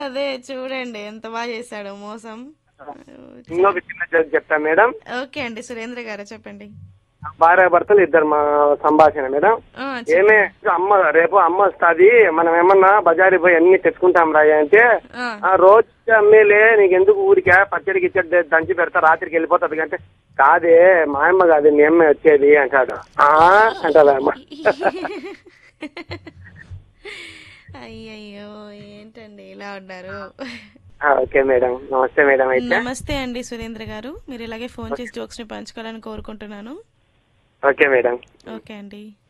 అదే చూడండి ఎంత బాగా చేశాడు మోసం ఇంకొక చిన్న జోక్ చెప్తా మేడం ఓకే అండి సురేంద్ర గారు చెప్పండి భార్య భర్తలు ఇద్దరు మా సంభాషణ మేడం ఆ, ఏమే అమ్మ రేపు అమ్మ వస్తాది మనం ఏమన్నా బజారు పోయి అన్ని తెచ్చుకుంటాం రా అంటే ఆ, ఆ రోజు అమ్మేలే నీకు ఎందుకు ఊరికే పచ్చడికి ఇచ్చడి దంచి పెడతా రాత్రికి వెళ్ళిపోతుంది అంటే కాదే మా అమ్మ కాదు మీ అమ్మ వచ్చేది అంటాడు ఆ అంటాడు అమ్మ అయ్యయ్యో ఏంటండి ఇలా ఉన్నారు ఆ, ఓకే మేడం నమస్తే మేడం అయితే నమస్తే అండి సురేంద్ర గారు మీరు ఇలాగే ఫోన్ చేసి జోక్స్ ని పంచుకోవాలని కోరుకుంటున్నాను ఓకే మేడం ఓకే అండి